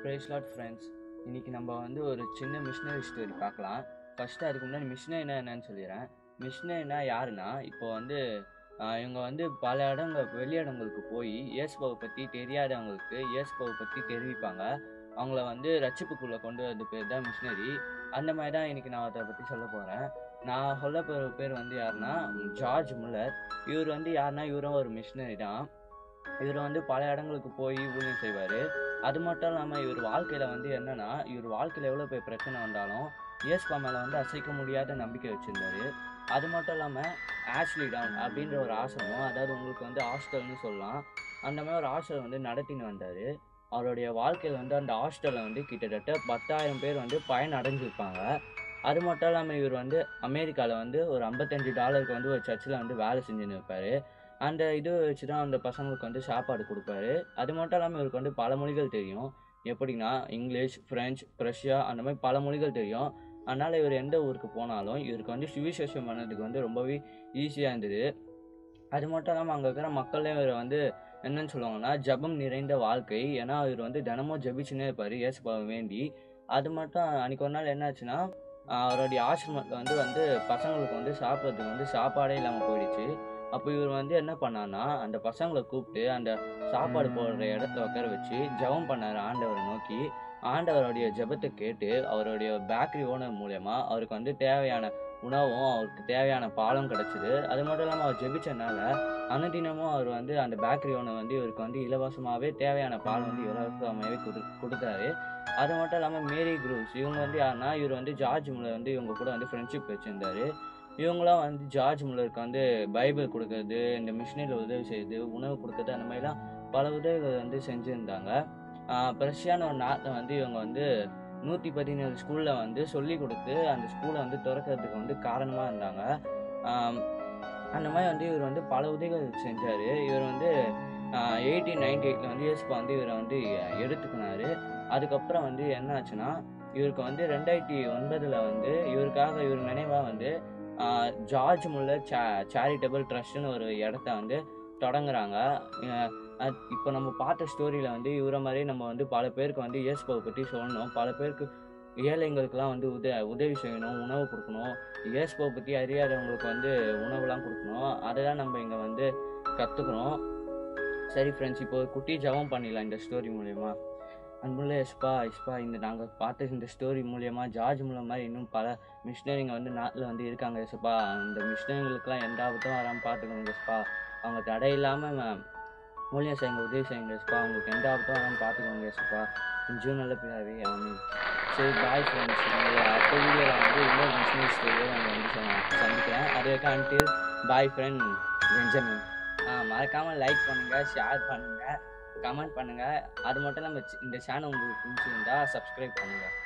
prays lot friends இன்னைக்கு நம்ம வந்து ஒரு சின்ன மிஷினரி ஸ்டோரி பார்க்கலாம் ஃபஸ்ட்டு அதுக்கு முன்னாடி மிஷினரினா என்னன்னு சொல்லிடுறேன் மிஷினரினா யாருன்னா இப்போ வந்து ஆஹ், இவங்க வந்து பல இடங்கள் வெளி இடங்களுக்கு போய் இயேசுபாவை பற்றி தெரியாதவங்களுக்கு இயேசுபாவை பற்றி தெரிவிப்பாங்க அவங்கள வந்து ரட்சிப்புக்குள்ளே கொண்டு வரது பேர் தான் மிஷினரி அந்த மாதிரி தான் இன்னைக்கு நான் அதை பற்றி சொல்ல போகிறேன் நான் சொல்ல போகிற பேர் வந்து யாருன்னா ஜார்ஜ் முல்லர் இவர் வந்து யாருன்னா இவரும் ஒரு மிஷினரி தான் இவர் வந்து பல இடங்களுக்கு போய் ஊழியம் செய்வார் அது மட்டும் இல்லாமல் இவர் வாழ்க்கையில் வந்து என்னன்னா இவர் வாழ்க்கையில் எவ்வளோ போய் பிரச்சனை வந்தாலும் இயேசுபா மேலே வந்து அசைக்க முடியாத நம்பிக்கை வச்சுருந்தாரு அது மட்டும் இல்லாமல் ஆஷ்லி டவுன் அப்படின்ற ஒரு ஆசிரமம் அதாவது உங்களுக்கு வந்து ஹாஸ்டல்னு சொல்லலாம் அந்த மாதிரி ஒரு ஹாஸ்டல் வந்து நடத்தின்னு வந்தார் அவருடைய வாழ்க்கையில் வந்து அந்த ஹாஸ்டலில் வந்து கிட்டத்தட்ட பத்தாயிரம் பேர் வந்து பயன் அடைஞ்சிருப்பாங்க அது மட்டும் இல்லாமல் இவர் வந்து அமெரிக்காவில் வந்து ஒரு ஐம்பத்தஞ்சு டாலருக்கு வந்து ஒரு சர்ச்சில் வந்து வேலை செஞ்சுன்னு இருப்பார் அந்த இது வச்சு தான் அந்த பசங்களுக்கு வந்து சாப்பாடு கொடுப்பாரு அது மட்டும் இல்லாமல் இவருக்கு வந்து பல மொழிகள் தெரியும் எப்படின்னா இங்கிலீஷ் ஃப்ரெஞ்ச் ரஷ்யா அந்த மாதிரி பல மொழிகள் தெரியும் அதனால் இவர் எந்த ஊருக்கு போனாலும் இவருக்கு வந்து சுவிசேஷம் பண்ணதுக்கு வந்து ரொம்பவே ஈஸியாக இருந்தது அது மட்டும் இல்லாமல் அங்கே இருக்கிற மக்களே இவர் வந்து என்னன்னு சொல்லுவாங்கன்னா ஜெபம் நிறைந்த வாழ்க்கை ஏன்னா இவர் வந்து தினமும் ஜெபிச்சுன்னே இருப்பார் இயேசுபாவை வேண்டி அது மட்டும் அன்றைக்கி ஒரு நாள் என்னாச்சுன்னா ஆஹ் அவருடைய ஆசிரமத்தில் வந்து வந்து பசங்களுக்கு வந்து சாப்பிட்றதுக்கு வந்து சாப்பாடே இல்லாமல் போயிடுச்சு அப்போ இவர் வந்து என்ன பண்ணான்னா அந்த பசங்களை கூப்பிட்டு அந்த சாப்பாடு போடுற இடத்துல உட்கார வச்சு ஜெபம் பண்ணார் ஆண்டவரை நோக்கி ஆண்டவருடைய ஜெபத்தை கேட்டு அவருடைய பேக்கரி ஓனர் மூலயமா அவருக்கு வந்து தேவையான உணவும் அவருக்கு தேவையான பாலும் கிடச்சிது அது மட்டும் இல்லாமல் அவர் ஜெபிச்சனால அனுதினமும் அவர் வந்து அந்த பேக்கரி ஓனர் வந்து இவருக்கு வந்து இலவசமாகவே தேவையான பால் வந்து இலவசமாகவே கொடு கொடுத்தாரு அது மட்டும் இல்லாமல் மேரி குரூஸ் இவங்க வந்து யாருன்னா இவர் வந்து ஜார்ஜ் முல்லர் வந்து இவங்க கூட வந்து ஃப்ரெண்ட்ஷிப் வச்சுருந்தாரு இவங்களாம் வந்து ஜார்ஜ் முல்லருக்கு வந்து பைபிள் கொடுக்கறது இந்த மிஷினரியில் உதவி செய்யுது உணவு கொடுக்கறது அந்த மாதிரிலாம் பல உதவிகள் வந்து செஞ்சுருந்தாங்க பிரஷியான ஒரு நாட்டில் வந்து இவங்க வந்து நூற்றி பதினேழு ஸ்கூலில் வந்து சொல்லி கொடுத்து அந்த ஸ்கூலை வந்து திறக்கிறதுக்கு வந்து காரணமாக இருந்தாங்க ஆம், அந்த மாதிரி வந்து இவர் வந்து பல உதவிகள் செஞ்சார் இவர் வந்து எயிட்டீன் நைன்டி எயிட்டில் வந்து இயேசுப்பா வந்து இவரை வந்து எடுத்துக்கினாரு அதுக்கப்புறம் வந்து என்ன ஆச்சுன்னா இவருக்கு வந்து ரெண்டாயிரத்தி ஒன்பதில் வந்து இவருக்காக இவர் நினைவாக வந்து ஆஹ், ஜார்ஜ் முல்லர் சே சேரிட்டபிள் ட்ரஸ்ட்னு ஒரு இடத்த வந்து தொடங்குறாங்க இப்போ நம்ம பார்த்த ஸ்டோரியில் வந்து இவரை மாதிரி நம்ம வந்து பல பேருக்கு வந்து இயேசுபாவை பற்றி சொல்லணும் பல பேருக்கு ஏழைங்களுக்கெல்லாம் வந்து உத உதவி செய்யணும் உணவு கொடுக்கணும் இயேசுபாவை பற்றி அறியாதவங்களுக்கு வந்து உணவுலாம் கொடுக்கணும் அதை தான் நம்ம இங்கே வந்து கற்றுக்குறோம் சரி ஃப்ரெண்ட்ஸ் இப்போ ஒரு குட்டி ஜெபம் பண்ணிடலாம் இந்த ஸ்டோரி மூலயமா அன்புள்ள எஸ்பா எஸ்பா இந்த நாங்கள் பார்த்த இந்த ஸ்டோரி மூலியமாக ஜார்ஜ் மூலம் மாதிரி இன்னும் பல மிஷினரிங்க வந்து நாட்டில் வந்து இருக்காங்க எஸ்பா அந்த மிஷினரிங்களுக்கெல்லாம் எந்த ஆபத்தும் வராமல் பார்த்துக்கோங்க எஸ்பா அவங்க தடை இல்லாமல் மூலியம் செய்யுங்க உதவி செய்யுங்க எஸ்பா அவங்களுக்கு எந்த ஆபத்தும் வராமல் பார்த்துக்கோங்க எஸ்பா ஜூன் நல்ல பிள்ளாவே ஆமீன் சரி பாய் ஃப்ரெண்ட்ஸ் அடுத்த வீடியோவில் வந்து இன்னொரு மிஷினரி ஸ்டோரியை நம்ம வந்து ச- சந்திக்கிறேன் அது வரைக்கும் அன்ட்டு பாய் ஃப்ரெண்ட் பெஞ்சமின் மறக்காமல் லைக் பண்ணுங்கள் ஷேர் பண்ணுங்கள் கமெண்ட் பண்ணுங்கள் அது மட்டும் இல்லாமல் இந்த சேனல் உங்களுக்கு பிடிச்சிருந்தா சப்ஸ்கிரைப் பண்ணுங்கள்